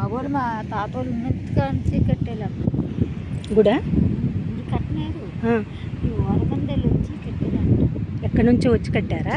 వాళ్ళు మా తాత వాళ్ళు ఉన్నంతగా నుంచి కట్టేలాం గుడా ఇది కట్టలేదు ఆ, ఈ వరకందలు వచ్చి కట్టేదంట ఎక్కడి నుంచి వచ్చి కట్టారా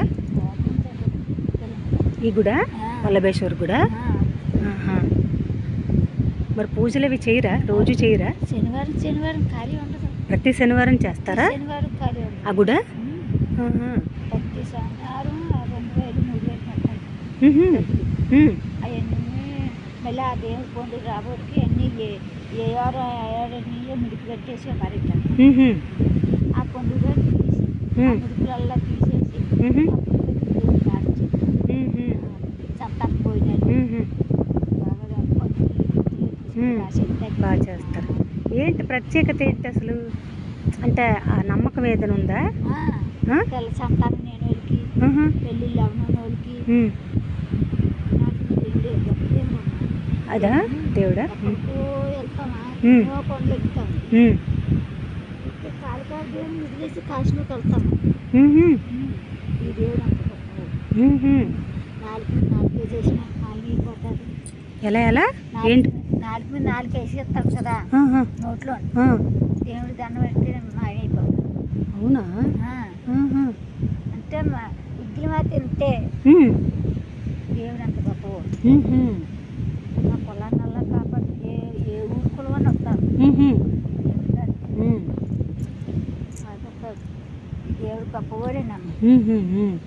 ఈ గుడా వల్లభేశ్వర్ గుడా ఆహా. మరి పూజలు అవి చేయరా రోజు చేయరా శనివారం శనివారం ఖాళీ ఉండదు ప్రతి శనివారం చేస్తారా శనివారం ఖాళీ ఆ ఉండదు గుడా ఉమ్. ఆహా. ప్రతి శనివారం ఆ రెండు వేలు మూడు వేలు కట్టాలి ఉహు. ఉమ్. అవన్నీ మళ్ళీ ఆ దేవుడి పొంది రాబోటికి అన్నీ ఏ ఏ ఆరు ఏడన్నీ మిడికి కట్టేసి మరిట్లా ఉహు. ఆ పొందుగా తీసి ఆ ఉమ్. ముడుకులల్లా తీసేసి ఉహు. దేవుడు కాల్చి ఉహు. సంతానం పోయినాడు ఉహు. బాగా పొందులు ఉమ్. రాసేది బాగా చేస్తారు ఏంటి ప్రత్యేకత ఏంటి అసలు అంటే ఆ నమ్మకం ఏదైనా ఉందా ఆ? తెల్ల సంతానం నేను వాళ్ళకి ఆహా. పెళ్ళిళ్ళు అవనని వాళ్ళకి ఉమ్. నాకు పెళ్ళి గొప్పదేమో అదా దేవుడా ఎక్కడికో వెళ్తామా ఉమ్. ఎన్నో కొండలు ఎక్కుతాం ఉమ్. ఇక్కడ కాలికాడ దేవుని వదిలేసి కాశ్మీర్కి వెళ్తాము ఉహు. ఈ దేవుడు అంత గొప్పవాడు ఉహు. నాలుగు నాలుగు చేసిన నాలుగు పడ్డారు ఎలా ఎలా ఏంటి నాలుగు మీద నాలుగు వేసేస్తాం కదా ఆహా. నోట్లో ఆ. దేవుడి దండం పెడితే మాయమైపోతాం అవునా ఆహా. అంటే మా ఇడ్లీ మా తింటే ఉమ్. దేవుడు అంత గొప్పవాడు ఉహు. మా పొలాన్నల్లా కాపాడు ఏ ఏ ఊరు కులవని వస్తారు ఉహు. దేవుడు ఉమ్. అదొక దేవుడు గొప్పవాడేనమ్మ ఉహు. ఉమ్.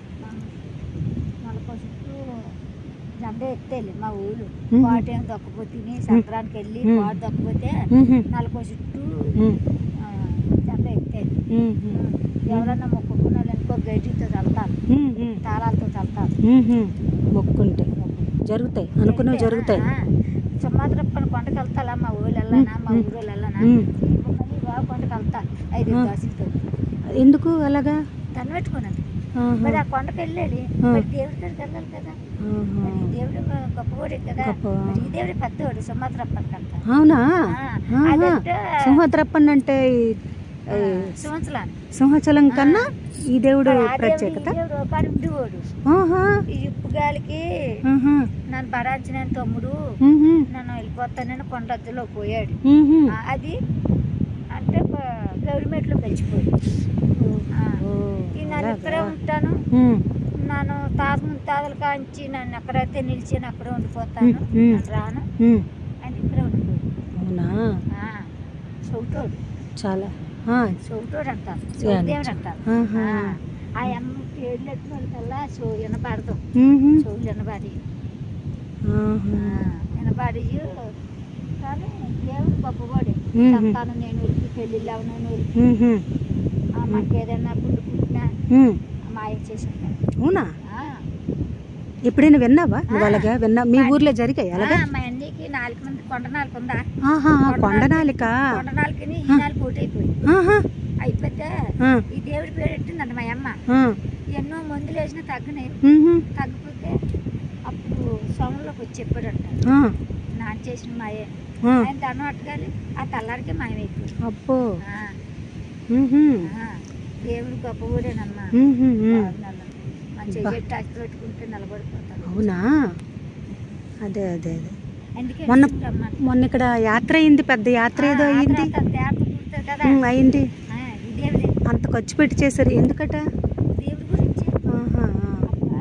నలభై చుట్టూ జెండా ఎత్తేలి మా ఊరు మ్మ్. పాటేం దొక్కపోతే సంక్రాంతికి వెళ్ళి మ్మ్. పాట దొక్కపోతే ఉహు. నలభై చుట్టూ ఉమ్. ఆ, జెండా ఎత్తేది ఉహు. ఎవరన్నా మొక్కుకున్న వాళ్ళు అనుకో గడ్డితో చల్తారు ఉహు. తాళాలతో చల్తారు ఉహు. మొక్కుంటే జరుగుతాయి అనుకున్నవి జరుగుతాయి సుమాత్రప్పని కొండకి వెళ్తాలా మా ఊళ్ళు వెళ్ళనా మా మ్మ్. ఊరు వెళ్ళనా మ్మ్. మళ్ళీ బాగా కొండకి వెళ్తా ఐదు ఆ. దాసులతో ఎందుకు అలాగా తను పెట్టుకున్నది ఆహా. మరి ఆ కొండకి వెళ్ళాలి ఆ. మరి దేవుడి దగ్గరికి వెళ్ళాలి కదా ఆహా. మరి ఈ దేవుడు గొప్పవాడే కదా గొప్ప. మరి ఈ దేవుడు పెద్దవాడు సుమాత్రప్పని కంట అవునా ఆ, ఆహా. అదంటే సింహద్రప్పన్ అంటే ఈ- ఈ సంవత్సరాలు సింహాచలం కన్నా ఈ దేవుడు మరి ఆ దేవుడు, ప్రత్యేకత ఈ దేవుడు ఒకడు ఉండేవాడు ఆహా. ఈ ఉప్పు గాలికి ఆహా. నన్ను భరాంచిన తమ్ముడు ఉహు. నన్ను వెళ్ళిపోతానని కొండద్దులో పోయాడు ఉహు. ఆ, అది అంటే గవర్నమెంట్లో కలిసిపోయాడు ఆ. ఓ, ఈ నన్ను అలాగా? ఇక్కడే ఉంటాను ఉమ్. నన్ను తాత ముత్తాతల కాంచి నన్ను ఎక్కడైతే నిలిచాను అక్కడే ఉండిపోతాను ఉమ్, ఉమ్. నేను రాను ఉమ్. అని ఇక్కడే ఉండిపోయాడు అవునా ఆ, చౌటోడు చాలా ఆ. చౌటోడు అంటారు ఏ అని దేవుడు అంటారు ఆహా. ఆ, ఆ అమ్మ పేర్లు ఎత్తిన వాళ్ళకల్లా సో వినపడతాం ఉహు. చెవులు వినబడి ఆహా. వినబడి కానీ దేవుడు గొప్పవాడే మ్మ్. సంతానం నేను ఉరికి పెళ్ళిళ్ళు అవనని ఉరికి ఉహు. మాకు ఏదైనా గుండు పుట్టినా ఉమ్. మాయం చేసి ఉంటాను అవునా ఎప్పుడైనా విన్నావా నువ్వు అలాగా విన్నా మీ ఊర్లో జరిగాయి అలాగా మా అన్నికి నాలుగు మంది కొండ నాలుగు ఉందా ఆహా కొండనాలిక కొండ నాలుగుని ఈ నాలుగు పోటీ అయిపోయి ఆహా. అయిపోతే ఆ. ఈ దేవుడి పేరు పెట్టిందంట మా అమ్మ ఆ. ఎన్నో మందులు వేసినా తగ్గినాయి ఉహు. తగ్గిపోతే అప్పుడు సోమంలోకి వచ్చి చెప్పాడంట ఆ. నాన్న చేసిన మాయే ఆ. ఆయన దండం అట్టగాలి ఆ తెల్లారికి మాయమైపోయి అబ్బో ఆ, ఉహు. ఆ, దేవుడు గొప్పవాడేనమ్మా ఉహు. ఉమ్. బాగున్నాను. మా చెయ్యి టచ్ పెట్టుకుంటే నిలబడిపోతాను అవునా అదే అదే అదే అందుకే మొన్న- రమ్మని. మొన్న ఇక్కడ యాత్ర అయింది పెద్ద యాత్ర ఏదో ఆ, అయింది ఆ తర్వాత తేరత పుడతారు కదా ఉమ్, అయింది ఆ, ఈ దేవుడే అంత ఖర్చు పెట్టి చేశారు ఎందుకట దేవుడి గురించి ఆహా, ఆ.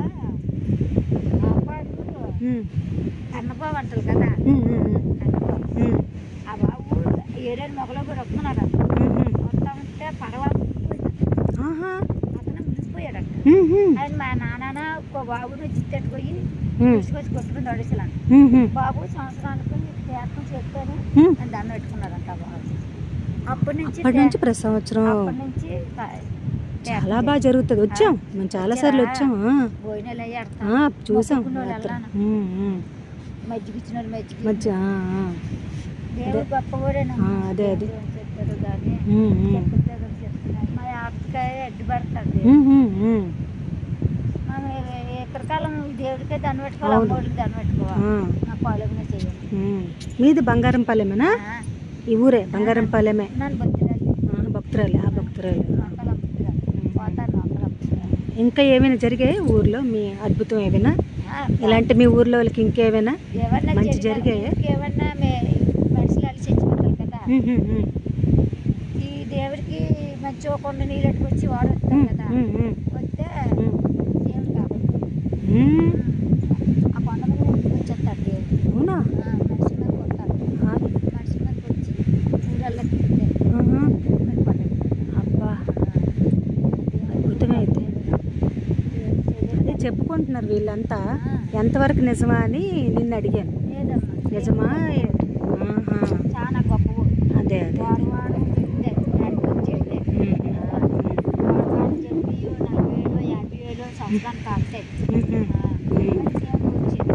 అబ్బాడు ఉమ్, కన్నబాబు అంటారు కదా ఉమ్, ఉమ్, ఉమ్, కన్నబాబు ఉమ్, ఆ బాబు ఏడేడు మొగలో కూడా వస్తున్నారు ఉమ్, వస్తా ఉంటే పడవ మునిగిపోయింది. ఆహా, అతను మునిగిపోయాడట ఉమ్, ఉమ్, ఆయన మా నాన్న ఒక బాబుని చిత్తెట్టుపోయి ఉమ్, తీసుకొచ్చి కొట్టుకుని నడిచలాను ఉమ్, ఉమ్, బాబు సంవత్సరానికి తీర్థం చెప్తాను ఉమ్. అని దండం పెట్టుకున్నారంట ఆ బాబు అప్పటి నుంచి అప్పటి నుంచి ప్రతి సంవత్సరం అప్పటి నుంచి త- చాలా బాగా జరుగుతుంది వచ్చాం మేము చాలా సార్లు వచ్చాం ఆ. భోజనాలు అయ్యి ఆ, ఆడతాం చూసాం మొక్కుకున్న వాళ్ళు యాత్ర. వెళ్ళాను. ఉమ్, ఉమ్. మజ్జిగ ఇచ్చిన వాళ్ళు మజ్జిగ మధ్య ఆ, ఆ. దేవుడు గొప్ప ఆ, అదే, అదే. చెప్తాడు కానీ ఉమ్, ఉమ్. చెప్తే కదా చెప్తున్నాడు మా ఆపకాయ అడ్డు పడతాడు ఉమ్, ఉమ్, ఉమ్. మనం ఎక్కడికాలం దేవుడికే దండ పెట్టుకోవాలి అవును. అమ్మోడికి దండ పెట్టుకోవాలి ఆ, నా పాలకునే చేయండి ఉమ్. మీది బంగారం పాలెమేనా ఆ, ఈ ఊరే బంగారం పాలెమే నన్ను బతిరాలి ఆ, భక్తురాలే ఆ భక్తురాలే నొక్కలు అమ్ముతున్నారు పోతాను నొక్కలు అమ్ముతున్నారు ఇంకా ఏమైనా జరిగాయి ఊర్లో మీ అద్భుతం ఏమైనా ఆ, ఇలాంటి మీ ఊర్లో వాళ్ళకి ఇంకేమైనా ఏమన్నా మంచి జరిగినా జరిగాయా? ఊరికి ఏమన్నా మనుషులు వాళ్ళు చచ్చిపోతారు కదా ఉమ్, ఉమ్, ఉమ్. ఈ దేవుడికి మంచి కొండ నీళ్ళు వచ్చి వాడు వస్తారు ఉమ్, కదా ఉమ్, ఉమ్, వస్తే ఉమ్. దేవుడు కాబట్టి ఉమ్. ఆ కొండ మీద వచ్చేస్తాడు దేవుడు అవునా ఆ, మనిషి మీద కొడతాడు ఆ, మనిషి మీద వచ్చి ఊరల్లో తిరుగుతాయి ఆహా. పడిపోతాడు అబ్బా అద్భుతమే అయితే అదే చెప్పుకుంటున్నారు వీళ్ళంతా ఎంతవరకు నిజమా అని నిన్ను అడిగాను లేదమ్మా నిజమా ఆహా. చాలా గొప్ప ఊరు. అదే అదే వాడు వాడు తిరుగుతాయి దానికి వచ్చేది ఉమ్, వాడు వాడు చెప్పి ఓ నలభై వేలు యాభై వేలు సంవత్సరానికి కాస్తాయి ఉమ్, ఉమ్, ఉమ్.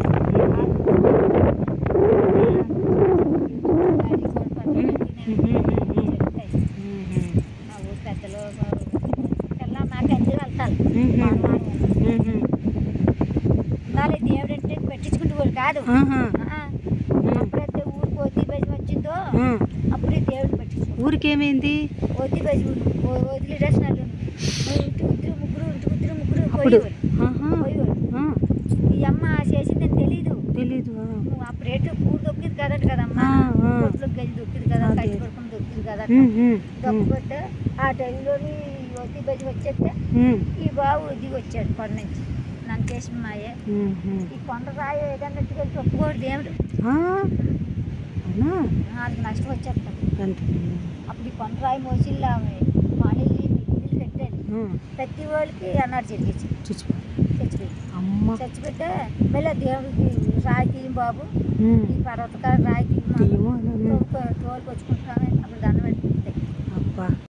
ఉమ్, ఉమ్. మా ఊరు పెద్దలు కల్లా మాకు అన్ని వెళ్తారు ఉమ్, ఉమ్, ఉమ్. ఉండాలి దేవుడు అంటే పెట్టించుకుంటూ కూడా కాదు ఆహా. ఆ, ఉమ్, ఎప్పుడైతే ఊరికి వద్ది బజి వచ్చిందో ఉమ్. అప్పుడే దేవుడు పెట్టించుకో ఊరికేమైంది వద్ది బజి వదిలి రచనలు ఇంటి ఇద్దరు ముగ్గురు ఇంటి ఇద్దరు ముగ్గురు అప్పుడు పోయేవారు ఆహా. పోయేవారు ఆ, ఈ అమ్మ చేసిందని తెలీదు తెలీదు ఆ. నువ్వు అప్పుడేటో కూడు దొక్కింది కదంట కదమ్మా ఆ, ఆ. కొట్లు గది దొక్కింది కదా అదే. కట్టి పడుకుని దొక్కింది కదా ఉమ్, ఉమ్, ఉమ్, దొక్కపోతే ఆ టైంలోని వద్ది బజి వచ్చేస్తే ఉమ్, ఈ బాబు దిగి వచ్చాడు కొండ నుంచి నన్ను చేసిన మాయే ఉమ్, ఉమ్. ఈ కొండ రాయి ఏదన్నా ఎత్తుకెళ్ళి ఒప్పుకోడు దేవుడు ఆ, అవునా నాకు నష్టం వచ్చేస్తాం అంతే అప్పుడు ఈ కొండ రాయి మోసిల్లా మానేది ఇల్లు కట్టాడు ఆ, ప్రతి వాళ్ళకి అన్నాడు జరిగించి చచ్చిపో చచ్చిపోయి అమ్మ చచ్చిపోతే మళ్ళీ దేవుడికి రాయి తీయం బాబు ఉమ్, ఈ పర్వతకాల రాయి తీయమా తీయము అని అన్నాడు. తోలుకొచ్చుకుంటున్నాను అప్పుడు దండం పెట్టుకుంటే అబ్బా